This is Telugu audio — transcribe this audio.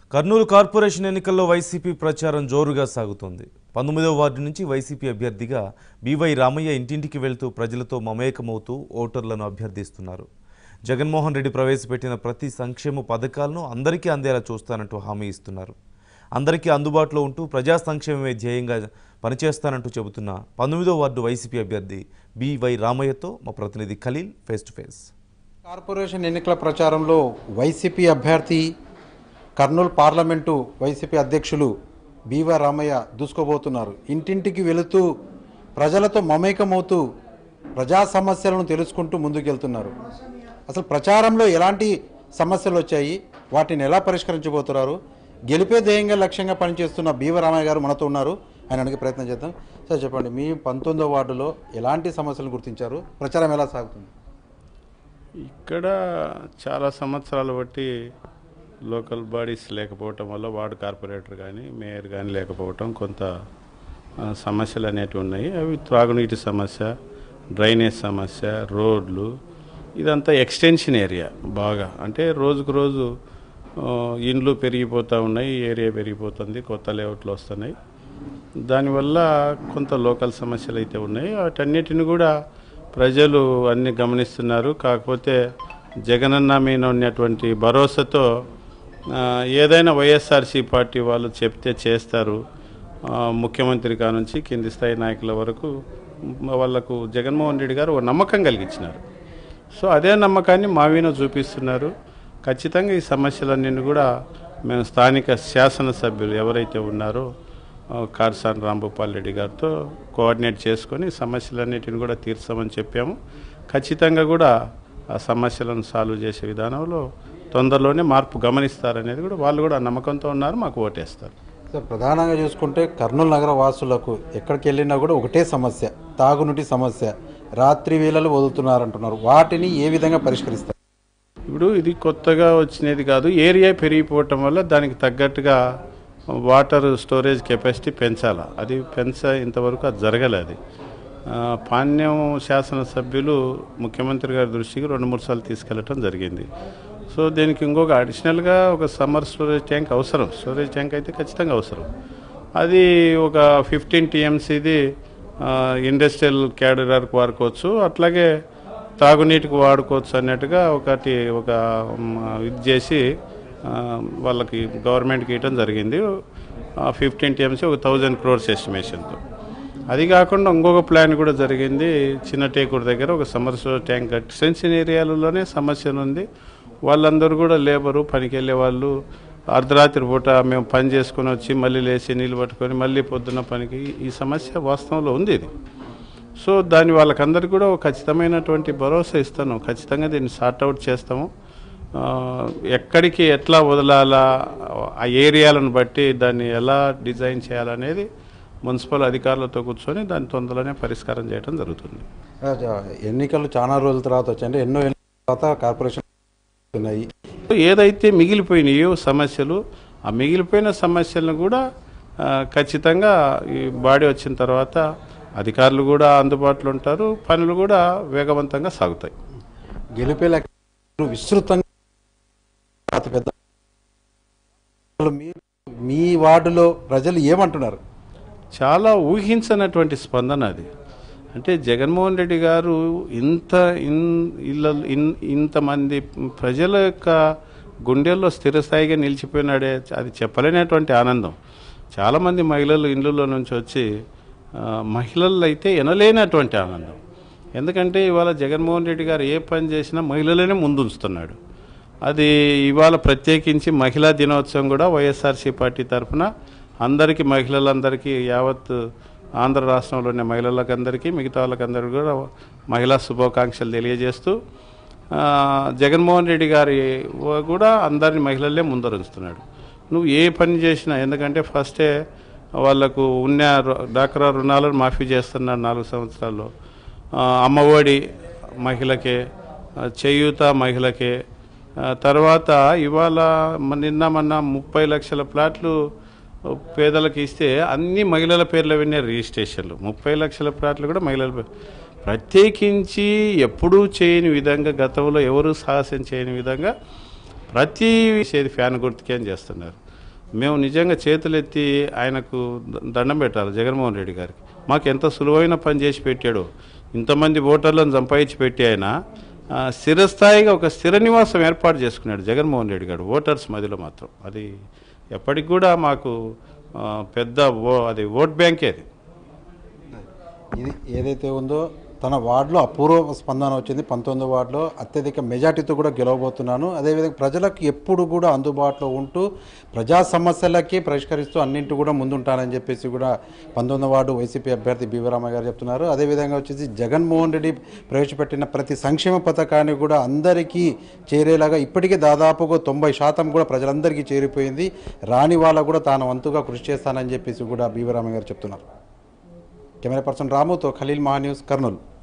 కర్నూలు కార్పొరేషన్ ఎన్నికల్లో వైసీపీ ప్రచారం జోరుగా సాగుతోంది పంతొమ్మిదవ వార్డు నుంచి వైసీపీ అభ్యర్థిగా బీవై రామయ్య ఇంటింటికి వెళ్తూ ప్రజలతో మమేకమవుతూ ఓటర్లను అభ్యర్థిస్తున్నారు జగన్మోహన్ రెడ్డి ప్రవేశపెట్టిన ప్రతి సంక్షేమ పథకాలను అందరికీ అందేలా చూస్తానంటూ హామీ ఇస్తున్నారు అందరికీ అందుబాటులో ఉంటూ ప్రజా సంక్షేమమే ధ్యేయంగా పనిచేస్తానంటూ చెబుతున్న పంతొమ్మిదో వార్డు వైసీపీ అభ్యర్థి బీవై రామయ్యతో మా ప్రతినిధి Khalil face to face corporation ఎన్నికల ప్రచారంలో వైసీపీ అభ్యర్థి కర్నూలు పార్లమెంటు వైసీపీ అధ్యక్షులు బీవా రామయ్య దూసుకోబోతున్నారు ఇంటింటికి వెళుతూ ప్రజలతో మమేకమవుతూ ప్రజా సమస్యలను తెలుసుకుంటూ ముందుకెళ్తున్నారు అసలు ప్రచారంలో ఎలాంటి సమస్యలు వచ్చాయి వాటిని ఎలా పరిష్కరించబోతున్నారు గెలిపే ధ్యేయంగా లక్ష్యంగా పనిచేస్తున్న బీవా రామయ్య గారు మనతో ఉన్నారు ఆయన అడిగే ప్రయత్నం చేద్దాం సార్ చెప్పండి మీ పంతొమ్మిదో వార్డులో ఎలాంటి సమస్యలు గుర్తించారు ప్రచారం ఎలా సాగుతుంది ఇక్కడ చాలా సంవత్సరాలు బట్టి లోకల్ బాడీస్ లేకపోవటం వల్ల వార్డు కార్పొరేటర్ కానీ మేయర్ కానీ లేకపోవటం కొంత ఆ, సమస్యలు అనేటివి ఉన్నాయి అవి త్రాగునీటి సమస్య డ్రైనేజ్ సమస్య రోడ్లు ఇదంతా ఎక్స్టెన్షన్ ఏరియా బాగా అంటే రోజుకు రోజు ఆ, ఇండ్లు పెరిగిపోతూ ఉన్నాయి ఏరియా పెరిగిపోతుంది కొత్త లేఅవుట్లు వస్తున్నాయి దానివల్ల కొంత లోకల్ సమస్యలు అయితే ఉన్నాయి వాటన్నిటిని కూడా ప్రజలు అన్ని గమనిస్తున్నారు కాకపోతే జగనన్న మీద ఉన్నటువంటి భరోసాతో ఆ, ఏదైనా వైఎస్ఆర్సీ పార్టీ వాళ్ళు చెప్తే చేస్తారు ఆ, ముఖ్యమంత్రి కానుంచి కింది స్థాయి నాయకుల వరకు వాళ్ళకు జగన్మోహన్ రెడ్డి గారు ఒక నమ్మకం కలిగించినారు సో అదే నమ్మకాన్ని మావీన చూపిస్తున్నారు ఖచ్చితంగా ఈ సమస్యలన్నీ కూడా మేము స్థానిక శాసనసభ్యులు ఎవరైతే ఉన్నారో ఆ, కార్సాన్ రాంభూపాల్ రెడ్డి గారితో కోఆర్డినేట్ చేసుకొని ఈ సమస్యలన్నిటిని కూడా తీర్చామని చెప్పాము ఖచ్చితంగా కూడా ఆ సమస్యలను సాల్వ్ చేసే విధానంలో తొందరలోనే మార్పు గమనిస్తారనేది కూడా వాళ్ళు కూడా ఆ నమ్మకంతో ఉన్నారు మాకు ఓటేస్తారు సార్ ప్రధానంగా చూసుకుంటే కర్నూలు నగర వాసులకు ఎక్కడికి వెళ్ళినా కూడా ఒకటే సమస్య తాగునీటి సమస్య రాత్రి వేళలు వదులుతున్నారంటున్నారు వాటిని ఏ విధంగా పరిష్కరిస్తారు ఇప్పుడు ఇది కొత్తగా వచ్చినది కాదు ఏరియా పెరిగిపోవటం వల్ల దానికి తగ్గట్టుగా వాటర్ స్టోరేజ్ కెపాసిటీ పెంచాలి అది పెంచ ఇంతవరకు అది జరగలేదు ఆ, పాణ్యం శాసనసభ్యులు ముఖ్యమంత్రి గారి దృష్టికి రెండు మూడు సార్లు తీసుకెళ్ళటం జరిగింది సో దీనికి ఇంకొక అడిషనల్గా ఒక సమ్మర్ స్టోరేజ్ ట్యాంక్ అవసరం స్టోరేజ్ ట్యాంక్ అయితే ఖచ్చితంగా అవసరం అది ఒక ఫిఫ్టీన్ టీఎంసీది ఇండస్ట్రియల్ క్యాడర్కి వాడుకోవచ్చు అట్లాగే తాగునీటికి వాడుకోవచ్చు అన్నట్టుగా ఒకటి ఒక మ్, ఇది చేసి ఆ, వాళ్ళకి గవర్నమెంట్కి ఇవ్వడం జరిగింది ఫిఫ్టీన్ టీఎంసీ ఒక థౌజండ్ క్రోర్స్ ఎస్టిమేషన్తో అది కాకుండా ఇంకొక ప్లాన్ కూడా జరిగింది చిన్న టేకూరు దగ్గర ఒక సమస్య ట్యాంక్ ఎక్స్టెన్షన్ ఏరియాలలోనే సమస్య ఉంది వాళ్ళందరూ కూడా లేబరు పనికి వెళ్ళే వాళ్ళు అర్ధరాత్రి పూట మేము పని చేసుకొని వచ్చి మళ్ళీ లేచి నీళ్ళు పట్టుకొని మళ్ళీ పొద్దున్న పనికి ఈ సమస్య వాస్తవంలో ఉంది ఇది సో దాని వాళ్ళకందరికీ కూడా ఒక ఖచ్చితమైనటువంటి భరోసా ఇస్తాను ఖచ్చితంగా దీన్ని సార్ట్అవుట్ చేస్తాము ఆ, ఎక్కడికి ఎట్లా వదలాలా ఆ ఏరియాలను బట్టి దాన్ని ఎలా డిజైన్ చేయాలనేది మున్సిపల్ అధికారులతో కూర్చొని దాన్ని తొందరలోనే పరిష్కారం చేయడం జరుగుతుంది రాజా, ఎన్నికలు చాలా రోజుల తర్వాత వచ్చాయి అంటే ఎన్నో ఎన్నికల తర్వాత కార్పొరేషన్ ఉన్నాయి ఏదైతే మిగిలిపోయినాయో సమస్యలు ఆ మిగిలిపోయిన సమస్యలను కూడా ఆ, ఖచ్చితంగా ఈ బాడీ వచ్చిన తర్వాత అధికారులు కూడా అందుబాటులో ఉంటారు పనులు కూడా వేగవంతంగా సాగుతాయి గెలిపే లక్ష్యాలు విస్తృతంగా అతి పెద్ద అసలు మీ- మీ వార్డులో ప్రజలు ఏమంటున్నారు చాలా ఊహించనటువంటి స్పందన అది అంటే జగన్మోహన్ రెడ్డి గారు ఇంత ఇన్ ఇళ్ళ ఇన్ ఇంతమంది ప్రజల యొక్క గుండెల్లో స్థిరస్థాయిగా నిలిచిపోయినాడే అది చెప్పలేనటువంటి ఆనందం చాలామంది మహిళలు ఇండ్లలో నుంచి వచ్చి ఆ, మహిళలు అయితే ఎనలేనటువంటి ఆనందం ఎందుకంటే ఇవాళ జగన్మోహన్ రెడ్డి గారు ఏ పని చేసినా మహిళలనే ముందుంచుతున్నాడు అది ఇవాళ ప్రత్యేకించి మహిళా దినోత్సవం కూడా వైఎస్ఆర్సీ పార్టీ తరఫున అందరికీ మహిళలందరికీ యావత్ ఆంధ్ర రాష్ట్రంలోని మహిళలకందరికీ మిగతా వాళ్ళకందరికీ కూడా మహిళా శుభాకాంక్షలు తెలియజేస్తూ ఆ, జగన్మోహన్ రెడ్డి గారి కూడా అందరిని మహిళలే ముందరుంచుతున్నాడు నువ్వు ఏ పని చేసినా ఎందుకంటే ఫస్టే వాళ్లకు ఉన్న రు- డాక్రా రుణాలను మాఫీ చేస్తున్నాడు నాలుగు సంవత్సరాల్లో ఆ, అమ్మఒడి మహిళకే ఆ, చేయూత మహిళకే ఆ, తర్వాత ఇవాళ మ- నిన్న మొన్న ముప్పై లక్షల ప్లాట్లు పేదలకు ఇస్తే అన్ని మహిళల పేర్ల వినే రిజిస్ట్రేషన్లు ముప్పై లక్షల ప్లాట్లు కూడా మహిళల పేరు ప్రత్యేకించి ఎప్పుడూ చేయని విధంగా గతంలో ఎవరు సాహసం చేయని విధంగా ప్రతి విషయం ఫ్యాన్ గుర్తుకే అని చేస్తున్నారు మేము నిజంగా చేతులెత్తి ఆయనకు ద- దండం పెట్టాలి జగన్మోహన్ రెడ్డి గారికి మాకు ఎంత సులువైన పని చేసి పెట్టాడు ఇంతమంది ఓటర్లను సంపాదించి పెట్టి ఆయన ఆ, స్థిరస్థాయిగా ఒక స్థిర నివాసం ఏర్పాటు చేసుకున్నాడు జగన్మోహన్ రెడ్డి గారు ఓటర్స్ మధ్యలో మాత్రం అది ఎప్పటికి కూడా మాకు ఆ, పెద్ద ఓ అది ఓట్ బ్యాంకే అది ఇది ఏదైతే ఉందో తన వార్డులో అపూర్వ స్పందన వచ్చింది పంతొమ్మిది వార్డులో అత్యధిక మెజార్టీతో కూడా గెలవబోతున్నాను అదేవిధంగా ప్రజలకు ఎప్పుడు కూడా అందుబాటులో ఉంటూ ప్రజా సమస్యలకి పరిష్కరిస్తూ అన్నింటి కూడా ముందుంటానని చెప్పేసి కూడా పంతొమ్మిది వార్డు వైసీపీ అభ్యర్థి బీవరామయ్య గారు చెప్తున్నారు అదేవిధంగా వచ్చేసి జగన్మోహన్ రెడ్డి ప్రవేశపెట్టిన ప్రతి సంక్షేమ పథకాన్ని కూడా అందరికీ చేరేలాగా ఇప్పటికే దాదాపుగా తొంభై శాతం కూడా ప్రజలందరికీ చేరిపోయింది రాని వాళ్ళకు కూడా తాను వంతుగా కృషి చేస్తానని చెప్పేసి కూడా బీవరామయ్య గారు చెప్తున్నారు కెమెరా పర్సన్ రాముతో ఖలీల్ మహా న్యూస్ కర్నూలు